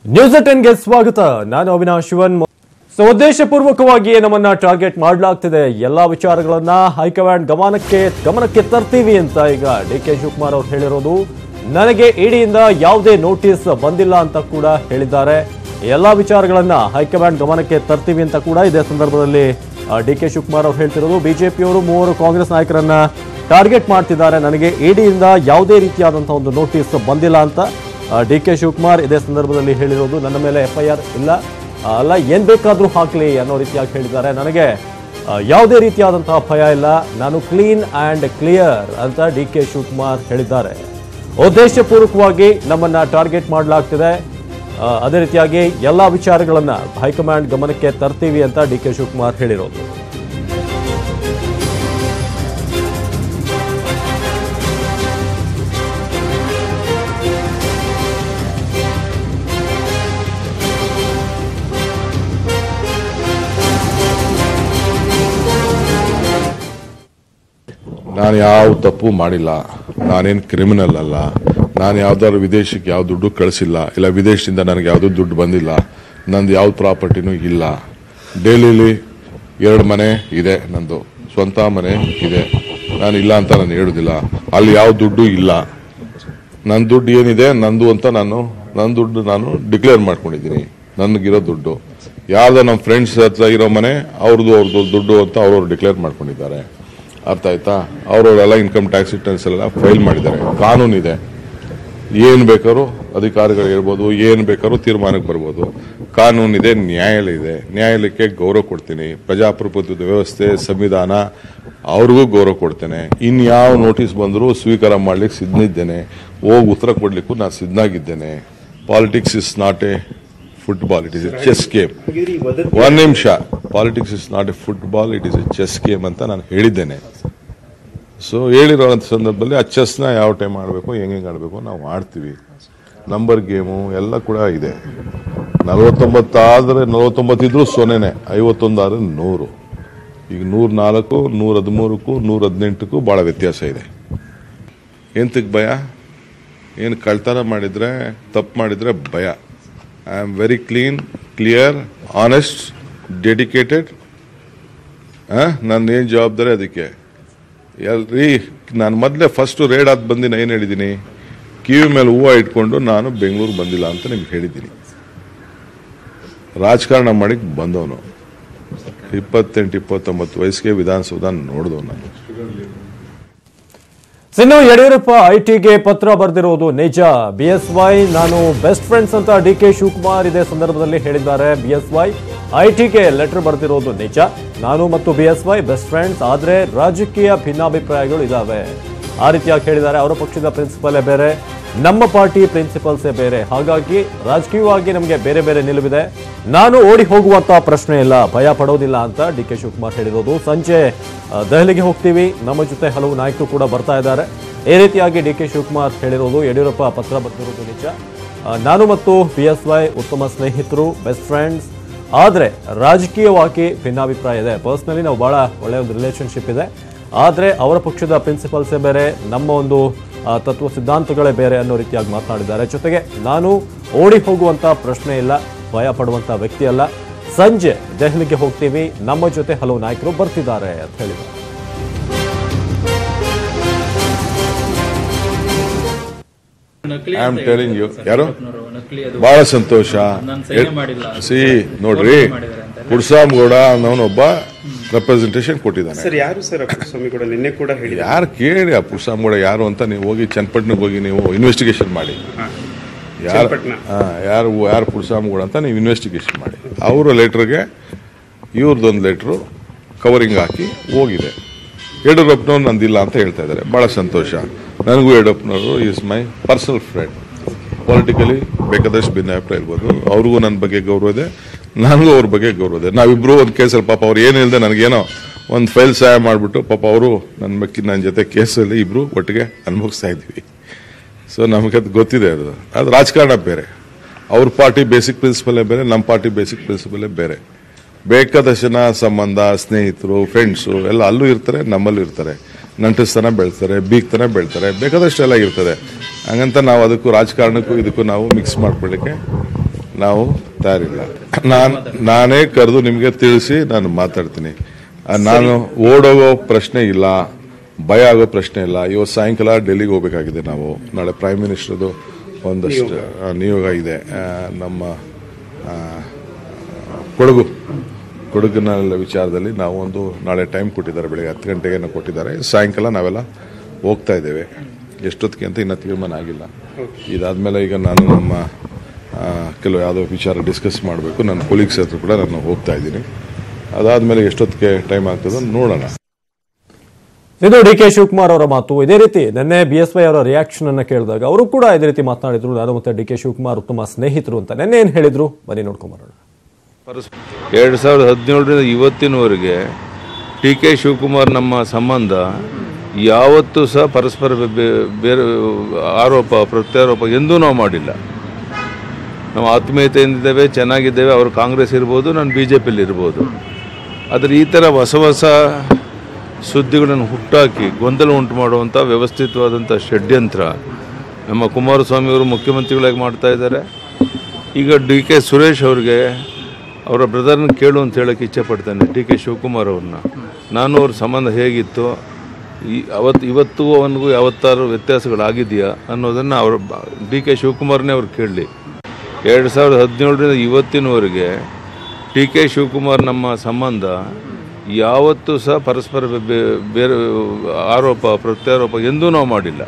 News ಟೆನ್ಗೆ ಸ್ವಾಗತ ನಾನು ಅವಿನಾಶ್ ಶಿವನ್ so ಉದ್ದೇಶಪೂರ್ವಕವಾಗಿ ನಮ್ಮನ್ನ ಟಾರ್ಗೆಟ್ ಮಾಡಲಾಗ್ತಿದೆ ಎಲ್ಲಾ ವಿಚಾರಗಳನ್ನ ಹೈಕಮಾಂಡ್ ಗಮನಕ್ಕೆ ಗಮನಕ್ಕೆ ತರ್ತೀವಿ ಅಂತ ಈಗ ಡಿ ಕೆ ಶಿವಕುಮಾರ್ ಅವರು ಹೇಳಿರೋದು ನನಗೆ ಇಡಿಯಿಂದ ಯಾವುದೇ ನೋಟಿಸ್ ಬಂದಿಲ್ಲ ಅಂತ ಕೂಡ ಹೇಳಿದ್ದಾರೆ ಎಲ್ಲಾ ವಿಚಾರಗಳನ್ನ ಹೈಕಮಾಂಡ್ ಗಮನಕ್ಕೆ ತರ್ತೀವಿ ಅಂತ ಕೂಡ ಇದೇ ಸಂದರ್ಭದಲ್ಲಿ ಡಿ ಕೆ ಶಿವಕುಮಾರ್ ಅವರು ಹೇಳ್ತಿರೋದು ಬಿಜೆಪಿಯವರು ಮೂವರು ಕಾಂಗ್ರೆಸ್ ನಾಯಕರನ್ನ ಟಾರ್ಗೆಟ್ ಮಾಡ್ತಿದ್ದಾರೆ ನನಗೆ ಇಡಿಯಿಂದ ಯಾವುದೇ ರೀತಿಯಾದಂತಹ ಒಂದು ನೋಟಿಸ್ ಬಂದಿಲ್ಲ ಅಂತ ಡಿ ಕೆ ಶಿವಕುಮಾರ್ ಇದೇ ಸಂದರ್ಭದಲ್ಲಿ ಹೇಳಿರೋದು ನನ್ನ ಮೇಲೆ ಎಫ್ ಐ ಆರ್ ಇಲ್ಲ ಆ, ಅಲ್ಲ ಏನ್ ಬೇಕಾದ್ರೂ ಹಾಕ್ಲಿ ಅನ್ನೋ ರೀತಿಯಾಗಿ ಹೇಳಿದ್ದಾರೆ ನನಗೆ ಆ, ಯಾವುದೇ ರೀತಿಯಾದಂತಹ ಭಯ ಇಲ್ಲ ನಾನು ಕ್ಲೀನ್ ಅಂಡ್ ಕ್ಲಿಯರ್ ಅಂತ ಡಿ ಕೆ ಶಿವಕುಮಾರ್ ಹೇಳಿದ್ದಾರೆ ಉದ್ದೇಶಪೂರ್ವಕವಾಗಿ ನಮ್ಮನ್ನ ಟಾರ್ಗೆಟ್ ಮಾಡಲಾಗ್ತಿದೆ ಆ, ಅದೇ ರೀತಿಯಾಗಿ ಎಲ್ಲಾ ವಿಚಾರಗಳನ್ನ ಹೈಕಮಾಂಡ್ ಗಮನಕ್ಕೆ ತರ್ತೀವಿ ಅಂತ ಡಿ ಕೆ ಶಿವಕುಮಾರ್ ಹೇಳಿರೋದು ನಾನು ಯಾವ ತಪ್ಪು ಮಾಡಿಲ್ಲ ನಾನೇನು ಕ್ರಿಮಿನಲ್ ಅಲ್ಲ ನಾನು ಯಾವ್ದಾದ್ರು ವಿದೇಶಕ್ಕೆ ಯಾವ ದುಡ್ಡು ಕಳಿಸಿಲ್ಲ ಇಲ್ಲ ವಿದೇಶದಿಂದ ನನಗೆ ಯಾವುದೂ ದುಡ್ಡು ಬಂದಿಲ್ಲ ನಂದು ಯಾವ ಪ್ರಾಪರ್ಟಿನೂ ಇಲ್ಲ ಡೆಲ್ಲಿಲಿ ಎರಡು ಮನೆ ಇದೆ ನಂದು ಸ್ವಂತ ಮನೆ ಇದೆ ನಾನು ಇಲ್ಲ ಅಂತ ನಾನು ಹೇಳುದಿಲ್ಲ ಅಲ್ಲಿ ಯಾವ ದುಡ್ಡು ಇಲ್ಲ ನನ್ನ ದುಡ್ಡು ಏನಿದೆ ನಂದು ಅಂತ ನಾನು ನನ್ನ ದುಡ್ಡು ನಾನು ಡಿಕ್ಲೇರ್ ಮಾಡ್ಕೊಂಡಿದ್ದೀನಿ ನನಗಿರೋ ದುಡ್ಡು ಯಾರ್ದೋ ನಮ್ಮ ಫ್ರೆಂಡ್ಸ್ ಹತ್ರ ಇರೋ ಮನೆ ಅವ್ರದ್ದು ಅವ್ರದ್ದು ದುಡ್ಡು ಅಂತ ಅವ್ರವ್ರು ಡಿಕ್ಲೇರ್ ಮಾಡ್ಕೊಂಡಿದ್ದಾರೆ ಅರ್ಥ ಆಯ್ತಾ ಅವ್ರವರೆಲ್ಲ ಇನ್ಕಮ್ ಟ್ಯಾಕ್ಸ್ ರಿಟರ್ನ್ಸ್ ಎಲ್ಲ ಫೈಲ್ ಮಾಡಿದ್ದಾರೆ ಕಾನೂನಿದೆ ಏನು ಬೇಕಾದ್ರೂ ಅಧಿಕಾರಿಗಳು ಹೇಳ್ಬೋದು ಏನು ಬೇಕಾದ್ರೂ ತೀರ್ಮಾನಕ್ಕೆ ಬರ್ಬೋದು ಕಾನೂನಿದೆ ನ್ಯಾಯಾಲಯ ಇದೆ ನ್ಯಾಯಾಲಯಕ್ಕೆ ಗೌರವ ಕೊಡ್ತೀನಿ ಪ್ರಜಾಪ್ರಭುತ್ವದ ವ್ಯವಸ್ಥೆ ಸಂವಿಧಾನ ಅವ್ರಿಗೂ ಗೌರವ ಕೊಡ್ತೇನೆ ಇನ್ಯಾವ ನೋಟಿಸ್ ಬಂದರೂ ಸ್ವೀಕಾರ ಮಾಡ್ಲಿಕ್ಕೆ ಸಿದ್ಧನಿದ್ದೇನೆ ಹೋಗಿ ಉತ್ತರ ಕೊಡ್ಲಿಕ್ಕೂ ನಾನು ಸಿದ್ಧನಾಗಿದ್ದೇನೆ politics is not a football it is a chess game ಒಂದ್ ನಿಮಿಷ politics is not a football it is a chess game ಅಂತ ನಾನು ಹೇಳಿದ್ದೇನೆ ಸೊ ಹೇಳಿರೋ ಸಂದರ್ಭದಲ್ಲಿ ಆ ಚೆಸ್ನ ಯಾವ ಟೈಮ್ ಆಡಬೇಕು ಹೆಂಗೆ ಹೆಂಗೆ ಆಡಬೇಕು ನಾವು ಆಡ್ತೀವಿ ನಂಬರ್ ಗೇಮು ಎಲ್ಲ ಕೂಡ ಇದೆ ನಲವತ್ತೊಂಬತ್ತಾದ್ರೆ ನಲವತ್ತೊಂಬತ್ತಿದ್ರು ಸೊನ್ನೆನೆ ಐವತ್ತೊಂದು ಆದ್ರೆ ನೂರು ಈಗ ನೂರ ನಾಲ್ಕು ನೂರ ಹದಿಮೂರಕ್ಕೂ ನೂರ ಹದಿನೆಂಟಕ್ಕೂ ಭಾಳ ವ್ಯತ್ಯಾಸ ಇದೆ ಎಂತಕ್ಕೆ ಭಯ ಏನು ಕಳ್ತನ ಮಾಡಿದ್ರೆ ತಪ್ಪು ಮಾಡಿದ್ರೆ ಭಯ I am very clean clear honest dedicated ನನ್ನ ಏನು ಜವಾಬ್ದಾರಿ ಅದಕ್ಕೆ ಎಲ್ರಿ ನಾನು ಮೊದಲೇ ಫಸ್ಟ್ ರೇಡ್ ಆದ್ ಬಂದಿನ ಏನು ಹೇಳಿದ್ದೀನಿ ಕಿವಿ ಮೇಲೆ ಹೂವು ಇಟ್ಕೊಂಡು ನಾನು ಬೆಂಗಳೂರು ಬಂದಿಲ್ಲ ಅಂತ ನಿಮ್ಗೆ ಹೇಳಿದ್ದೀನಿ ರಾಜಕಾರಣ ಮಾಡಿಕ್ ಬಂದವನು ಇಪ್ಪತ್ತೆಂಟು ಇಪ್ಪತ್ತೊಂಬತ್ತು ವಯಸ್ಸಿಗೆ ವಿಧಾನಸೌಧ ನೋಡಿದವ್ ನಾನು ಇನ್ನು ಯಡಿಯೂರಪ್ಪ ಐಟಿಗೆ ಪತ್ರ ಬರೆದಿರುವುದು ನಿಜ ಬಿಎಸ್ವೈ ನಾನು ಬೆಸ್ಟ್ ಫ್ರೆಂಡ್ಸ್ ಅಂತ ಡಿ ಕೆ ಶಿವಕುಮಾರ್ ಇದೇ ಸಂದರ್ಭದಲ್ಲಿ ಹೇಳಿದ್ದಾರೆ ಬಿಎಸ್ವೈ ಐಟಿಗೆ ಲೆಟರ್ ಬರೆದಿರೋದು ನಿಜ ನಾನು ಮತ್ತು ಬಿಎಸ್ವೈ ಬೆಸ್ಟ್ ಫ್ರೆಂಡ್ಸ್ ಆದ್ರೆ ರಾಜಕೀಯ ಭಿನ್ನಾಭಿಪ್ರಾಯಗಳು ಇದಾವೆ ಆ ರೀತಿಯಾಗಿ ಹೇಳಿದ್ದಾರೆ ಅವರ ಪಕ್ಷದ ಪ್ರಿನ್ಸಿಪಲೇ ಬೇರೆ ನಮ್ಮ ಪಾರ್ಟಿ ಪ್ರಿನ್ಸಿಪಲ್ಸೇ ಬೇರೆ ಹಾಗಾಗಿ ರಾಜಕೀಯವಾಗಿ ನಮಗೆ ಬೇರೆ ಬೇರೆ ನಿಲುವಿದೆ ನಾನು ಓಡಿ ಹೋಗುವಂತ ಪ್ರಶ್ನೆ ಇಲ್ಲ ಭಯ ಪಡೋದಿಲ್ಲ ಅಂತ ಡಿ ಕೆ ಶಿವಕುಮಾರ್ ಹೇಳಿರೋದು ಸಂಜೆ ಆ, ದೆಹಲಿಗೆ ಹೋಗ್ತೀವಿ ನಮ್ಮ ಜೊತೆ ಹಲವು ನಾಯಕರು ಕೂಡ ಬರ್ತಾ ಇದ್ದಾರೆ ಈ ರೀತಿಯಾಗಿ ಡಿ ಕೆ ಶಿವಕುಮಾರ್ ಹೇಳಿರೋದು ಯಡಿಯೂರಪ್ಪ ಪತ್ರ ಬರೆದಿರೋದು ನಿಜ ಆ, ನಾನು ಮತ್ತು ಪಿ ಎಸ್ ವೈ ಉತ್ತಮ ಸ್ನೇಹಿತರು ಬೆಸ್ಟ್ ಫ್ರೆಂಡ್ಸ್ ಆದರೆ ರಾಜಕೀಯವಾಗಿ ಭಿನ್ನಾಭಿಪ್ರಾಯ ಇದೆ ಪರ್ಸ್ನಲಿ ನಾವು ಬಹಳ ಒಳ್ಳೆಯ ಒಂದು ರಿಲೇಶನ್ಶಿಪ್ ಇದೆ ಆದರೆ ಅವರ ಪಕ್ಷದ ಪ್ರಿನ್ಸಿಪಲ್ಸೇ ಬೇರೆ ನಮ್ಮ ಒಂದು ಆ, ತತ್ವ ಸಿದ್ಧಾಂತಗಳೇ ಬೇರೆ ಅನ್ನೋ ರೀತಿಯಾಗಿ ಮಾತನಾಡಿದ್ದಾರೆ ಜೊತೆಗೆ ನಾನು ಓಡಿ ಹೋಗುವಂತ ಪ್ರಶ್ನೆ ಇಲ್ಲ ಭಯ ಪಡುವಂತ ವ್ಯಕ್ತಿ ಅಲ್ಲ ಸಂಜೆ ದೆಹಲಿಗೆ ಹೋಗ್ತೀವಿ ನಮ್ಮ ಜೊತೆ ಹಲವು ನಾಯಕರು ಬರ್ತಿದ್ದಾರೆ ಅಂತ ಹೇಳಿದ್ದಾರೆ ನಕಲಿ ಐ ಆಮ್ ಅಂತ ಟೆಲಿಂಗ್ ಯು ಹೇಳ್ತಾರೆ ಯಾರು ಯಡಿಯೂರಪ್ಪನವರು. ನಕಲಿ ಅದು ಬಹಳ ಸಂತೋಷ ನಾನು ಸೈನ್ಯ ಮಾಡಿಲ್ಲ. ಸಿ ನೋಡ್ರಿ ಮಾಡಿದ್ದಾರೆ ಅಂತ. ಪುಡ್ಸಾಮ್ಗೌಡ ಅನ್ನೋನೊಬ್ಬ ರೆಪ್ರೆಸೆಂಟೇಷನ್ ಕೊಟ್ಟಿದ್ದಾನೆ ಸರ್ ಯಾರು ಸರ್ ಸ್ವಾಮಿ ಕೂಡ ನಿನ್ನೆ ಕೂಡ ಹೇಳಿದ್ದಾರೆ ಯಾರು ಕೇಳಿ ಆ ಪುಡ್ಸಾಮ್ಗೌಡ ಯಾರು ಅಂತ ನೀವು ಹೋಗಿ ಚನ್ನಪಟ್ಟಣಕ್ಕೆ ಹೋಗಿ ನೀವು ಇನ್ವೆಸ್ಟಿಗೇಷನ್ ಮಾಡಿ ಯಾರು ಚನ್ನಪಟ್ಟಣ. ಹಾ, ಯಾರು ಯಾರು ಪುಡ್ಸಾಮ್ಗೌಡ ಅಂತ ನೀವು ಇನ್ವೆಸ್ಟಿಗೇಷನ್ ಮಾಡಿ ಅವರ ಲೆಟ್ರಿಗೆ ಇವ್ರದ್ದೊಂದು ಲೆಟ್ರು ಕವರಿಂಗ್ ಹಾಕಿ ಹೋಗಿದೆ ಯಡಿಯೂರಪ್ಪನವ್ರು ನಂದಿಲ್ಲ ಅಂತ ಹೇಳ್ತಾ ಇದ್ದಾರೆ ಬಹಳ ಸಂತೋಷ ನನಗೂ ಯಡಿಯೂರಪ್ಪನವರು is my personal friend politically ಬೇಕಾದಷ್ಟು ಭಿನ್ನಾಭಿಪ್ರಾಯ ಇರ್ಬೋದು ಅವ್ರಿಗೂ ನನ್ನ ಬಗ್ಗೆ ಗೌರವ ಇದೆ ನನಗೂ ಅವ್ರ ಬಗ್ಗೆ ಗೌರವ ಇದೆ ನಾವಿಬ್ರು ಒಂದು ಕೇಸಲ್ಲಿ ಪಾಪ ಅವ್ರು ಏನು ಇಲ್ಲದೆ ನನಗೇನೋ ಒಂದು ಫೈಲ್ ಸಹಾಯ ಮಾಡಿಬಿಟ್ಟು ಪಾಪ ಅವರು ನನ್ನ ಬಗ್ಗೆ ನನ್ನ ಜೊತೆ ಕೇಸಲ್ಲಿ ಇಬ್ರು ಒಟ್ಟಿಗೆ ಅನುಭವಿಸ್ತಾ ಇದ್ವಿ ಸೊ ನಮಗೆ ಅದು ಗೊತ್ತಿದೆ ಅದು ಅದು ರಾಜಕಾರಣ ಬೇರೆ ಅವ್ರ ಪಾರ್ಟಿ ಬೇಸಿಕ್ ಪ್ರಿನ್ಸಿಪಲೇ ಬೇರೆ ನಮ್ಮ ಪಾರ್ಟಿ ಬೇಸಿಕ್ ಪ್ರಿನ್ಸಿಪಲೇ ಬೇರೆ ಬೇಕಾದಷ್ಟು ಜನ ಸಂಬಂಧ ಸ್ನೇಹಿತರು ಫ್ರೆಂಡ್ಸು ಎಲ್ಲ ಅಲ್ಲೂ ಇರ್ತಾರೆ ನಮ್ಮಲ್ಲೂ ಇರ್ತಾರೆ ನಂಟಿಸ್ತನ ಬೆಳ್ತಾರೆ ಬೀಗ್ತನ ಬೆಳ್ತಾರೆ ಬೇಕಾದಷ್ಟು ಎಲ್ಲ ಇರ್ತದೆ ಹಂಗಂತ ನಾವು ಅದಕ್ಕೂ ರಾಜಕಾರಣಕ್ಕೂ ಇದಕ್ಕೂ ನಾವು ಮಿಕ್ಸ್ ಮಾಡ್ಕೊಳ್ಳಿಕ್ಕೆ ನಾವು ತಯಾರಿಲ್ಲ ನಾನು ನಾನೇ ಕರೆದು ನಿಮಗೆ ತಿಳಿಸಿ ನಾನು ಮಾತಾಡ್ತೀನಿ ಆ, ನಾನು ಓಡೋಗೋ ಪ್ರಶ್ನೆ ಇಲ್ಲ ಭಯ ಆಗೋ ಪ್ರಶ್ನೆ ಇಲ್ಲ ಇವತ್ತು ಸಾಯಂಕಾಲ ಡೆಲ್ಲಿಗೆ ಹೋಗ್ಬೇಕಾಗಿದೆ ನಾವು ನಾಳೆ ಪ್ರೈಮ್ ಮಿನಿಸ್ಟರ್ದು ಒಂದಷ್ಟು ಆ, ನಿಯೋಗ ಇದೆ ಆ, ನಮ್ಮ ಆ, ಕೊಡಗು ಕೊಡಗಿನ ವಿಚಾರದಲ್ಲಿ ನಾವು ಒಂದು ನಾಳೆ ಟೈಮ್ ಕೊಟ್ಟಿದ್ದಾರೆ ಬೆಳಿಗ್ಗೆ ಹತ್ತು ಗಂಟೆಗೆ ಏನೋ ಕೊಟ್ಟಿದ್ದಾರೆ ಸಾಯಂಕಾಲ ನಾವೆಲ್ಲ ಹೋಗ್ತಾ ಇದ್ದೇವೆ ಎಷ್ಟೊತ್ತಿಗೆ ಅಂತ ಇನ್ನೂ ತೀರ್ಮಾನ ಆಗಿಲ್ಲ ಇದಾದ್ಮೇಲೆ ಈಗ ನಾನು ನಮ್ಮ ಆ, ಕೆಲವು ಯಾವುದೋ ವಿಚಾರ ಡಿಸ್ಕಸ್ ಮಾಡಬೇಕು ನನ್ನ ಕೊಲೀಗ್ಸ್ ಹತ್ರ ಕೂಡ ನಾನು ಹೋಗ್ತಾ ಇದ್ದೀನಿ ಅದಾದ್ಮೇಲೆ ಎಷ್ಟೊತ್ತಿಗೆ ಟೈಮ್ ಆಗ್ತದೋ ನೋಡೋಣ ಇದು ಡಿ ಕೆ ಶಿವಕುಮಾರ್ ಅವರ ಮಾತು ಇದೇ ರೀತಿ ನಿನ್ನೆ ಬಿ ಎಸ್ ವೈ ಅವರ ರಿಯಾಕ್ಷನ್ ಅನ್ನ ಕೇಳಿದಾಗ ಅವರು ಕೂಡ ಇದೇ ರೀತಿ ಮಾತನಾಡಿದ್ರು ನಾನು ಮತ್ತೆ ಡಿ ಕೆ ಶಿವಕುಮಾರ್ ಉತ್ತಮ ಸ್ನೇಹಿತರು ಅಂತ ನಿನ್ನೆ ಏನ್ ಹೇಳಿದ್ರು ಬನ್ನಿ ನೋಡ್ಕೊಂಡ್ ಬರೋಣ ಎರಡು ಸಾವಿರದ ಹದಿನೇಳರಿಂದ ಇವತ್ತಿನವರೆಗೆ ಟಿ ಕೆ ಶಿವಕುಮಾರ್ ನಮ್ಮ ಸಂಬಂಧ ಯಾವತ್ತೂ ಸಹ ಪರಸ್ಪರ ಬೆ- ಬೆ- ಬೇರೆ ಆರೋಪ ಪ್ರತ್ಯಾರೋಪ ಎಂದೂ ನಾವು ಮಾಡಿಲ್ಲ ನಾವು ಆತ್ಮೀಯತೆಯಿಂದಿದ್ದೇವೆ ಚೆನ್ನಾಗಿದ್ದೇವೆ ಅವರು ಕಾಂಗ್ರೆಸ್ ಇರ್ಬೋದು ನಾನು ಬಿ ಜೆ ಪಿಯಲ್ಲಿ ಇರ್ಬೋದು ಆದರೆ ಈ ಥರ ಹೊಸ ಹೊಸ ಸುದ್ದಿಗಳನ್ನು ಹುಟ್ಟಾಕಿ ಗೊಂದಲ ಉಂಟು ಮಾಡುವಂಥ ವ್ಯವಸ್ಥಿತವಾದಂಥ ಷಡ್ಯಂತ್ರ ನಮ್ಮ ಕುಮಾರಸ್ವಾಮಿಯವರು ಮುಖ್ಯಮಂತ್ರಿಗಳಾಗಿ ಮಾಡ್ತಾ ಇದ್ದಾರೆ ಈಗ ಡಿ ಕೆ ಸುರೇಶ್ ಅವ್ರಿಗೆ ಅವರ ಬ್ರದರ್ನ ಕೇಳು ಅಂತ ಹೇಳಕ್ಕೆ ಇಚ್ಛೆ ಪಡ್ತೇನೆ ಡಿ ಕೆ ಶಿವಕುಮಾರ್ ಅವ್ರನ್ನ ನಾನು ಅವ್ರ ಸಂಬಂಧ ಹೇಗಿತ್ತು ಈ ಅವತ್ತು ಇವತ್ತಿಗೂ ಅವನಿಗೂ ಯಾವತ್ತಾರು ವ್ಯತ್ಯಾಸಗಳಾಗಿದೆಯಾ ಅನ್ನೋದನ್ನು ಅವ್ರ ಡಿ ಕೆ ಶಿವಕುಮಾರ್ನೇ ಅವ್ರು ಕೇಳಲಿ ಎರಡು ಸಾವಿರದ ಹದಿನೇಳರಿಂದ ಇವತ್ತಿನವರೆಗೆ ಟಿ ಕೆ ಶಿವಕುಮಾರ್ ನಮ್ಮ ಸಂಬಂಧ ಯಾವತ್ತೂ ಸಹ ಪರಸ್ಪರ ಬೆ- ಬೆ- ಬೇರೆ ಆರೋಪ ಪ್ರತ್ಯಾರೋಪ ಎಂದೂ ನಾವು ಮಾಡಿಲ್ಲ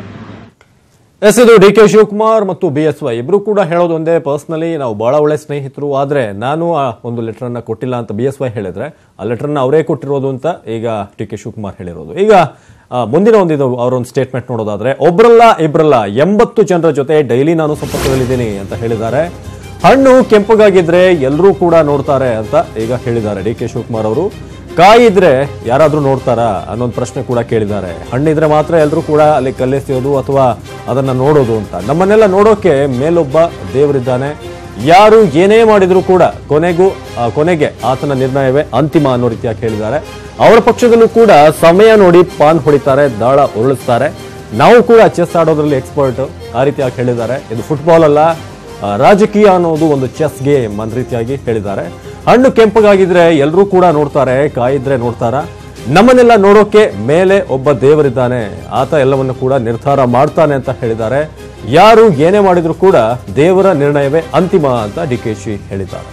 ಎಸ್ ಇದು ಡಿ ಕೆ ಶಿವಕುಮಾರ್ ಮತ್ತು ಬಿ ಎಸ್ ವೈ ಇಬ್ರು ಕೂಡ ಹೇಳೋದು ಒಂದೇ ಪರ್ಸನಲಿ ನಾವು ಬಹಳ ಒಳ್ಳೆ ಸ್ನೇಹಿತರು ಆದ್ರೆ ನಾನು ಆ ಒಂದು ಲೆಟರ್ ಅನ್ನ ಕೊಟ್ಟಿಲ್ಲ ಅಂತ ಬಿ ಎಸ್ ವೈ ಹೇಳಿದ್ರೆ ಆ ಲೆಟರ್ ಅನ್ನ ಅವರೇ ಕೊಟ್ಟಿರೋದು ಅಂತ ಈಗ ಡಿ ಕೆ ಶಿವಕುಮಾರ್ ಹೇಳಿರೋದು ಈಗ ಆ, ಮುಂದಿನ ಒಂದು ಇದು ಅವರ ಒಂದು ಸ್ಟೇಟ್ಮೆಂಟ್ ನೋಡೋದಾದ್ರೆ ಒಬ್ರಲ್ಲ ಇಬ್ರಲ್ಲ ಎಂಬತ್ತು ಜನರ ಜೊತೆ ಡೈಲಿ ನಾನು ಸಂಪರ್ಕದಲ್ಲಿದ್ದೀನಿ ಅಂತ ಹೇಳಿದ್ದಾರೆ ಹಣ್ಣು ಕೆಂಪಗಾಗಿದ್ರೆ ಎಲ್ಲರೂ ಕೂಡ ನೋಡ್ತಾರೆ ಅಂತ ಈಗ ಹೇಳಿದ್ದಾರೆ ಡಿ ಕೆ ಶಿವಕುಮಾರ್ ಅವರು ಕಾಯಿ ಇದ್ರೆ ಯಾರಾದ್ರೂ ನೋಡ್ತಾರಾ ಅನ್ನೊಂದು ಪ್ರಶ್ನೆ ಕೂಡ ಕೇಳಿದ್ದಾರೆ ಹಣ್ಣಿದ್ರೆ ಮಾತ್ರ ಎಲ್ಲರೂ ಕೂಡ ಅಲ್ಲಿ ಕಲ್ಲೆಸೆಯೋದು ಅಥವಾ ಅದನ್ನ ನೋಡೋದು ಅಂತ ನಮ್ಮನ್ನೆಲ್ಲ ನೋಡೋಕೆ ಮೇಲೊಬ್ಬ ದೇವರಿದ್ದಾನೆ ಯಾರು ಏನೇ ಮಾಡಿದ್ರು ಕೂಡ ಕೊನೆಗೂ ಆ, ಕೊನೆಗೆ ಆತನ ನಿರ್ಣಯವೇ ಅಂತಿಮ ಅನ್ನೋ ರೀತಿಯಾಗಿ ಹೇಳಿದ್ದಾರೆ ಅವರ ಪಕ್ಷದಲ್ಲೂ ಕೂಡ ಸಮಯ ನೋಡಿ ಪಾನ್ ಹೊಡಿತಾರೆ ದಾಳ ಉರುಳಿಸ್ತಾರೆ ನಾವು ಕೂಡ ಚೆಸ್ ಆಡೋದ್ರಲ್ಲಿ ಎಕ್ಸ್ಪರ್ಟ್ ಆ ರೀತಿಯಾಗಿ ಹೇಳಿದ್ದಾರೆ ಇದು ಫುಟ್ಬಾಲ್ ಅಲ್ಲ ಆ, ರಾಜಕೀಯ ಅನ್ನೋದು ಒಂದು ಚೆಸ್ ಗೇಮ್ ಅನ್ನೋ ರೀತಿಯಾಗಿ ಹೇಳಿದ್ದಾರೆ ಹಣ್ಣು ಕೆಂಪಗಾಗಿದ್ರೆ ಎಲ್ಲರೂ ಕೂಡ ನೋಡ್ತಾರೆ ಕಾಯಿದ್ರೆ ನೋಡ್ತಾರ ನಮ್ಮನ್ನೆಲ್ಲ ನೋಡೋಕೆ ಮೇಲೆ ಒಬ್ಬ ದೇವರಿದ್ದಾನೆ ಆತ ಎಲ್ಲವನ್ನು ಕೂಡ ನಿರ್ಧಾರ ಮಾಡ್ತಾನೆ ಅಂತ ಹೇಳಿದ್ದಾರೆ ಯಾರು ಏನೇ ಮಾಡಿದ್ರು ಕೂಡ ದೇವರ ನಿರ್ಣಯವೇ ಅಂತಿಮ ಅಂತ ಡಿ ಕೆ ಶಿ ಹೇಳಿದ್ದಾರೆ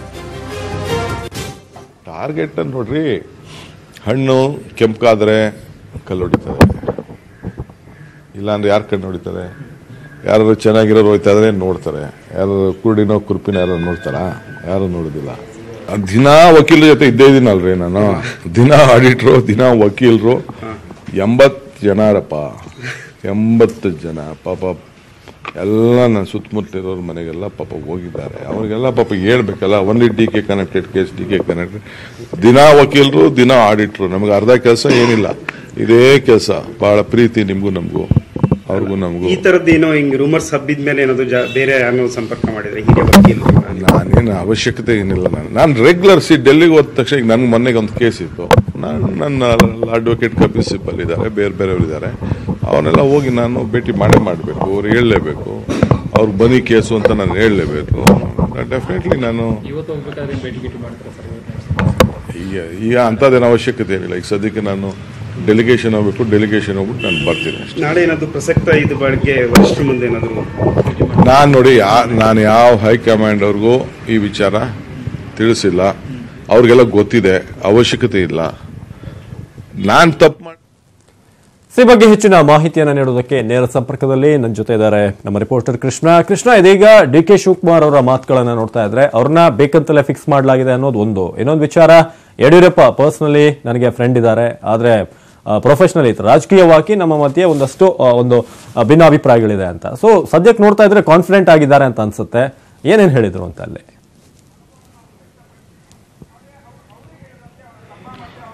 ಟಾರ್ಗೆಟ್ ಅನ್ನು ನೋಡ್ರಿ ಹಣ್ಣು ಕೆಂಪಾದ್ರೆ ಕಲ್ಲು ಹೊಡಿತಾರೆ ಇಲ್ಲಾಂದ್ರೆ ಯಾರು ಕಣ್ಣು ಹೊಡಿತಾರೆ ಯಾರು ಚೆನ್ನಾಗಿರೋರು ಹೋಯ್ತಾ ಇದ್ರೆ ನೋಡ್ತಾರೆ ಯಾರು ಕುರುಡಿನೋ ಕುರುಪಿನ ಯಾರು ನೋಡ್ತಾರಾ ಯಾರು ನೋಡೋದಿಲ್ಲ ದಿನ ವಕೀಲರ ಜೊತೆ ಇದ್ದೇ ಇದೀನಲ್ರಿ ನಾನು ದಿನ ಆಡಿಟ್ರು ದಿನ ವಕೀಲರು ಎಂಬತ್ತು ಜನರಪ್ಪ ಎಂಬತ್ತು ಜನ ಪಾಪ ಎಲ್ಲ ನನ್ನ ಸುತ್ತಮುತ್ತಲಿರೋರ ಮನೆಗೆಲ್ಲ ಪಾಪ ಹೋಗಿದ್ದಾರೆ ಅವ್ರಿಗೆಲ್ಲ ಪಾಪ ಹೇಳ್ಬೇಕಲ್ಲ only D K connected case D K connected ದಿನ ವಕೀಲರು ದಿನ ಆಡಿಟ್ರು ನಮಗೆ ಅರ್ಧ ಕೆಲಸ ಏನಿಲ್ಲ ಇದೇ ಕೆಲಸ ಬಹಳ ಪ್ರೀತಿ ನಿಮಗೂ ನಮಗೂ ಅವ್ರಿಗೂ ನಮಗೂ ಈ ತರದ್ದೇನೋ ಹಿಂಗ್ ರೂಮರ್ಸ್ ಹಬ್ಬಿದ ಮೇಲೆ ಏನಾದ್ರು ಜಾ- ಬೇರೆ ಯಾರನ್ನೋ ಸಂಪರ್ಕ ಮಾಡಿದ್ರೆ ಹಿರಿಯ ವಕೀಲರು ನಾನೇನು ಅವಶ್ಯಕತೆ ಏನಿಲ್ಲ ನಾನು ನಾನು ರೆಗ್ಯುಲರ್ ಸಿ ಡೆಲ್ಲಿಗೆ ಹೋದ ತಕ್ಷಣ ಈಗ ನನ್ಗೆ ಮೊನ್ನೆಗೆ ಒಂದು ಕೇಸ್ ಇತ್ತು ನಾನು ನನ್ನ ಅಡ್ವೊಕೇಟ್ ಕಪಿಲ್ ಸಿಬ್ಬಲ್ ಇದ್ದಾರೆ ಬೇರೆ ಬೇರೆಯವರು ಇದ್ದಾರೆ ಅವನ್ನೆಲ್ಲ ಹೋಗಿ ನಾನು ಭೇಟಿ ಮಾಡೇ ಮಾಡಬೇಕು ಅವ್ರು ಹೇಳಲೇಬೇಕು ಅವ್ರಿಗೆ ಬನ್ನಿ ಕೇಸು ಅಂತ ನಾನು ಹೇಳಲೇಬೇಕು ಡೆಫಿನೆಟ್ಲಿ ನಾನು ಇವತ್ತು ಹೋಗ್ಬೇಕಾದ್ರೆ ಭೇಟಿ ಗೀಟಿ ಮಾಡ್ತಾರೆ ಸರ್ ಈಗ ಈಗ ಅಂಥದ್ದೇನು ಅವಶ್ಯಕತೆ ಏನಿಲ್ಲ ಈಗ ಸದ್ಯಕ್ಕೆ ನಾನು ಡೆಲಿಗೇಷನ್ ಹೋಗ್ಬೇಕು ಡೆಲಿಗೇಷನ್ ಹೋಗ್ಬಿಟ್ಟು ನಾನು ಬರ್ತೀನಿ ಅಷ್ಟೇ ನಾಳೆ ಏನಾದ್ರು ಪ್ರಸಕ್ತ ಇದು ಬಗ್ಗೆ ವರಿಷ್ಠರ ಮುಂದೆ ಏನಾದ್ರು ನಾನು ನೋಡಿ ಯಾ ನಾನು ಯಾವ ಹೈಕಮಾಂಡ್ ಅವ್ರಿಗೂ ಈ ವಿಚಾರ ತಿಳಿಸಿಲ್ಲ ಅವ್ರಿಗೆಲ್ಲ ಗೊತ್ತಿದೆ ಅವಶ್ಯಕತೆ ಇಲ್ಲ ನಾನು ತಪ್ಪು ಮಾಡಿ ಈ ಬಗ್ಗೆ ಹೆಚ್ಚಿನ ಮಾಹಿತಿಯನ್ನು ನೀಡೋದಕ್ಕೆ ನೇರ ಸಂಪರ್ಕದಲ್ಲಿ ನನ್ನ ಜೊತೆ ಇದ್ದಾರೆ ನಮ್ಮ ರಿಪೋರ್ಟರ್ ಕೃಷ್ಣ ಕೃಷ್ಣ ಇದೀಗ ಡಿ ಕೆ ಶಿವಕುಮಾರ್ ಅವರ ಮಾತುಗಳನ್ನ ನೋಡ್ತಾ ಇದ್ರೆ ಅವ್ರನ್ನ ಬೇಕಂತಲೇ ಫಿಕ್ಸ್ ಮಾಡಲಾಗಿದೆ ಅನ್ನೋದು ಒಂದು ಇನ್ನೊಂದು ವಿಚಾರ ಯಡಿಯೂರಪ್ಪ ಪರ್ಸನಲಿ ನನಗೆ ಫ್ರೆಂಡ್ ಇದ್ದಾರೆ ಆದ್ರೆ ಪ್ರೊಫೆಷನಲಿ ರಾಜಕೀಯವಾಗಿ ನಮ್ಮ ಮಧ್ಯೆ ಒಂದಷ್ಟು ಆ, ಒಂದು ಆ, ಭಿನ್ನಾಭಿಪ್ರಾಯಗಳಿದೆ ಅಂತ ಸೊ ಸದ್ಯಕ್ಕೆ ನೋಡ್ತಾ ಇದ್ರೆ ಕಾನ್ಫಿಡೆಂಟ್ ಆಗಿದ್ದಾರೆ ಅಂತ ಅನ್ಸುತ್ತೆ ಏನೇನ್ ಹೇಳಿದ್ರು ಅಂತ ಅಲ್ಲಿ